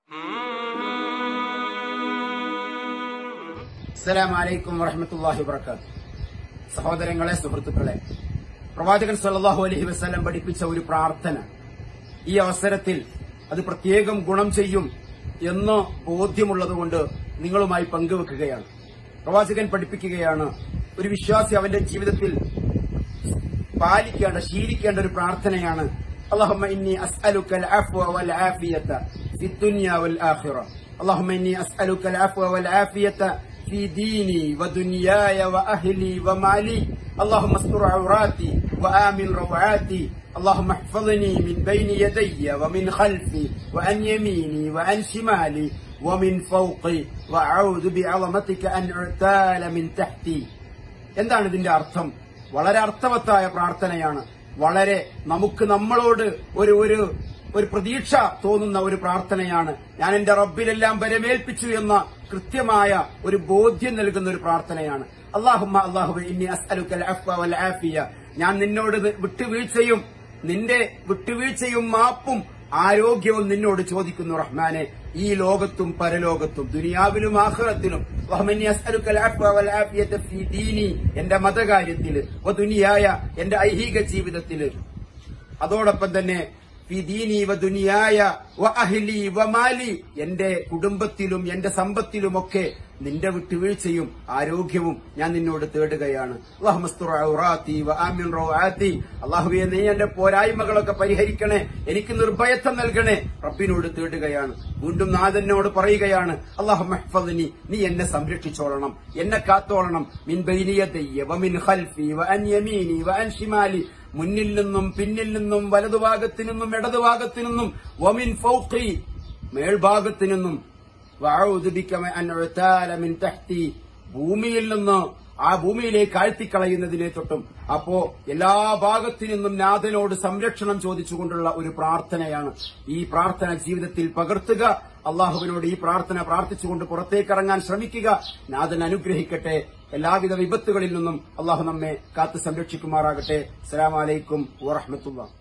അസ്സലാമു അലൈക്കും വറഹ്മത്തുള്ളാഹി വബറകാത്ത് സഹോദരങ്ങളെ സുഹൃത്തുക്കളെ പ്രവാചകൻ സല്ലല്ലാഹു അലൈഹി വസല്ലം പഠിപ്പിച്ച ഒരു പ്രാർത്ഥന ഈ അവസരത്തിൽ അത് പ്രത്യേകം ഗുണം ചെയ്യും എന്ന് ബോധ്യമുള്ളതുകൊണ്ട് നിങ്ങളുമായി പങ്കുവെക്കുകയാണ് പ്രവാചകൻ പഠിപ്പിക്കുകയാണ് ഒരു വിശ്വാസി അവന്റെ ജീവിതത്തിൽ പാലിക്കേണ്ട ശീലിക്കേണ്ട ഒരു പ്രാർത്ഥനയാണ് اللهم إني أسألك العفو والعافية في الدنيا والآخرة اللهم إني أسألك العفو والعافية في ديني ودنياي وأهلي ومالي اللهم استر عوراتي وآمن روعاتي اللهم احفظني من بين يدي ومن خلفي وعن يميني وعن شمالي ومن فوقي وأعوذ بعظمتك أن أعتال من تحتي എന്താണ് ഇതിന്റെ അർത്ഥം വളരെ അർത്ഥവത്തായ പ്രാർത്ഥനയാണ് വളരെ നമുക്ക് നമ്മളോട് ഒരു ഒരു ഒരു പ്രതീക്ഷ തോന്നുന്ന ഒരു പ്രാർത്ഥനയാണ് ഞാൻ എന്റെ റബ്ബിലെല്ലാം വരമേൽപ്പിച്ചു എന്ന കൃത്യമായ ഒരു ബോധ്യം നൽകുന്ന ഒരു പ്രാർത്ഥനയാണ് അള്ളാഹുമ്മ അള്ളാഹു ഇന്നി അസ്അലുക്കൽ അഫ്വ വൽ ആഫിയ ഞാൻ നിന്നോട് വിട്ടുവീഴ്ചയും നിന്റെ വിട്ടുവീഴ്ചയും മാപ്പും ആരോഗ്യവും നിന്നോട് ചോദിക്കുന്നു റഹ്മാനെ ഈ ലോകത്തും പരലോകത്തും ദുനിയാവിലും ആഹ്റത്തിലും വഹ്മനി അസ്അലുക്കൽ അഫ്വ വൽ ആഫിയത ഫീ ദീനി എന്റെ മതകാര്യത്തില് വ ദുനിയായ എന്റെ ഐഹിക ജീവിതത്തില് അതോടൊപ്പം തന്നെ ഫി ദീനി വ ദുനിയായ വ അഹ്ലി വ മാലി എന്റെ കുടുംബത്തിലും എന്റെ സമ്പത്തിലുമൊക്കെ നിന്റെ വിട്ടുവീഴ്ചയും ആരോഗ്യവും ഞാൻ നിന്നോട് തേടുകയാണ് അല്ലാഹുമ്മസ്തുർ ഔറാത്തി വ ആമിൻ റൗആത്തി അല്ലാഹുവേ നീ എന്റെ പോരായ്മകളൊക്കെ പരിഹരിക്കണേ എനിക്ക് നിർഭയത്വം നൽകണേ റബ്ബിനോട് തേടുകയാണ് വീണ്ടും നാഥനോട് പറയുകയാണ് അല്ലാഹുമ്മഹ്ഫദ്നി നീ എന്നെ സംരക്ഷിച്ചോളണം എന്നെ കാത്തോളണം മിൻ ബൈനിയതയ്യ വ മിൻ ഖൽഫി വ അൻ യമീനി വ അൻ ഷിമാലി മുന്നിൽ നിന്നും പിന്നിൽ നിന്നും വലതുഭാഗത്തു നിന്നും ഇടതുഭാഗത്തു നിന്നും വമിൻ ഫൗഖി മേൽഭാഗത്തു നിന്നും വഅഊദു ബിക അൻ ഉതാല മിൻ തഹ്തി ഭൂമിയിൽ നിന്ന് ആ ഭൂമിയിലേക്ക് ആഴ്ത്തിക്കളയുന്നതിനെ തൊട്ടും അപ്പോ എല്ലാ ഭാഗത്തു നിന്നും നാഥനോട് സംരക്ഷണം ചോദിച്ചുകൊണ്ടുള്ള ഒരു പ്രാർത്ഥനയാണ് ഈ പ്രാർത്ഥന ജീവിതത്തിൽ പകർത്തുക അള്ളാഹുവിനോട് ഈ പ്രാർത്ഥന പ്രാർത്ഥിച്ചുകൊണ്ട് പുറത്തേക്കിറങ്ങാൻ ശ്രമിക്കുക നാഥൻ അനുഗ്രഹിക്കട്ടെ എല്ലാവിധ വിപത്തുകളിൽ നിന്നും അള്ളാഹു നമ്മെ കാത്തു സംരക്ഷിക്കുമാറാകട്ടെ അസ്സലാമലൈക്കും വറഹമത്തുള്ള